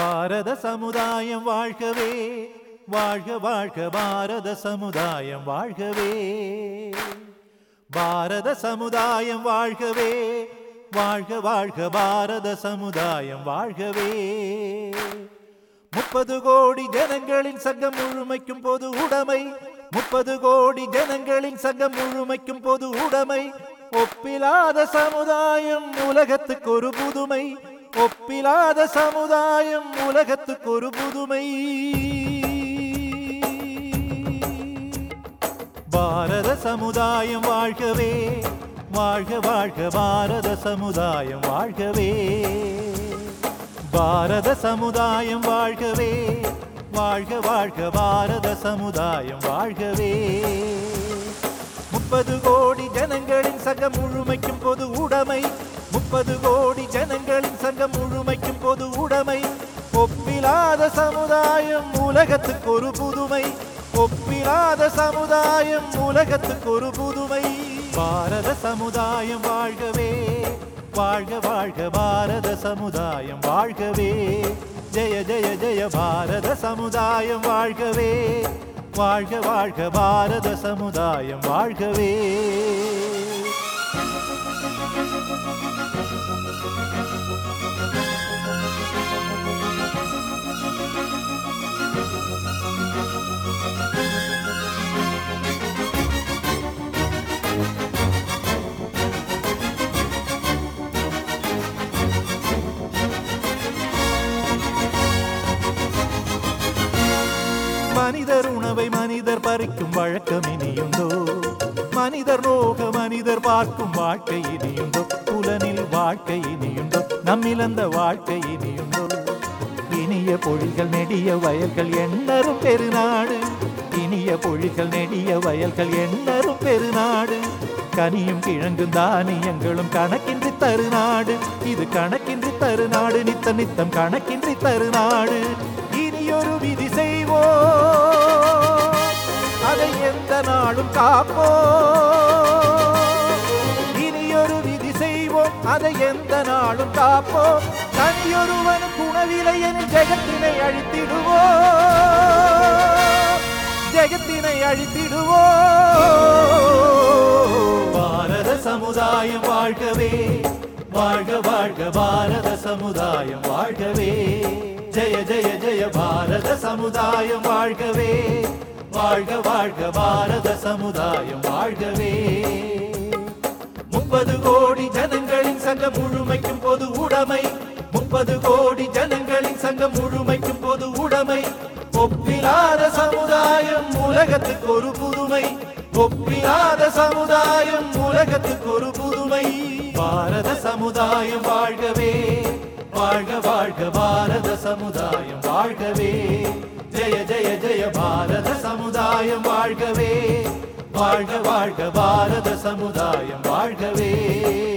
பாரத சமுதாயம் வாழ்கவே வாழ்க வாழ்க பாரத சமுதாயம் வாழ்கவே பாரத சமுதாயம் வாழ்கவே வாழ்க வாழ்க பாரத சமுதாயம் வாழ்கவே முப்பது கோடி ஜனங்களின் சங்கம் முழுமைக்கும் பொது உடைமை முப்பது கோடி ஜனங்களின் சங்கம் முழுமைக்கும் பொது உடைமை ஒப்பிலாத சமுதாயம் உலகத்துக்கு ஒரு புதுமை ஒப்பிலாத சமுதாயம் உலகத்துக்கு ஒரு புதுமை பாரத சமுதாயம் வாழ்கவே வாழ்க வாழ்க பாரத சமுதாயம் வாழ்கவே பாரத சமுதாயம் வாழ்கவே வாழ்க வாழ்க பாரத சமுதாயம் வாழ்கவே முப்பது கோடி ஜனங்களின் சங்கம் முழுமைக்கும் பொது உடைமை முப்பது கோடி ஜனங்களின் சங்கம் முழுமைக்கும் பொது உடைமை ஒப்பிலாத சமுதாயம் உலகத்துக்கு ஒரு புதுமை ஒப்பிலாத சமுதாயம் உலகத்துக்கு ஒரு புதுமை பாரத சமுதாயம் வாழ்கவே வாழ்க வாழ்க பாரத சமுதாயம் வாழ்கவே ஜெய ஜெய ஜெய பாரத சமுதாயம் வாழ்கவே வாழ்க வாழ்க பாரத சமுதாயம் வாழ்கவே மனிதர் உணவை மனிதர் பறிக்கும் வழக்கம் இனியுண்டோ மனிதர் நோக மனிதர் பார்க்கும் வாழ்க்கை இனியுண்டோ புலனில் வாழ்க்கை இனியுண்டோ நம்மிழந்த வாழ்க்கை இனியுண்டோ இனிய பொழிகள் நெடிய வயல்கள் எண்ணரும் பெருநாடு இனிய பொழிகள் நெடிய வயல்கள் எண்ணரும் பெருநாடு கனியும் கிழங்கும் தானியங்களும் கணக்கின்றி தருநாடு இது கணக்கின்றி தருநாடு நித்த நித்தம் கணக்கின்றி தருநாடு இனியொரு விதி செய்வோம் அதை எந்த நாளும் காப்போம் இனியொரு விதி செய்வோம் அதை எந்த நாளும் காப்போம் தனியொருவனும் குணவிலை என ஜெகத்தினை அழித்திடுவோம் ஜெகத்தினை அழித்திடுவோம் பாரத சமுதாயம் வாழ்கவே வாழ்க வாழ்க பாரத சமுதாயம் வாழ்கவே ஜெய ஜெய ஜெய பாரத சமுதாயம் வாழ்கவே வாழ்க வாழ்க பாரத சமுதாயம் வாழ்கவே முப்பது கோடி ஜனங்களின் சங்கம் முழுமைக்கும் பொது உடைமை முப்பது கோடி ஜனங்களின் சங்கம் முழுமைக்கும் பொது உடைமை ஒப்பிலாத சமுதாயம் உலகத்துக்கு ஒரு புதுமை ஒப்பிலாத சமுதாயம் உலகத்துக்கு ஒரு புதுமை பாரத சமுதாயம் வாழ்கவே வாழ்க வாழ்க பாரத சமுதாயம் வாழ்கவே ஜெய ஜெய ஜெய பாரத சமுதாயம் வாழ்கவே வாழ்க வாழ்க பாரத சமுதாயம் வாழ்கவே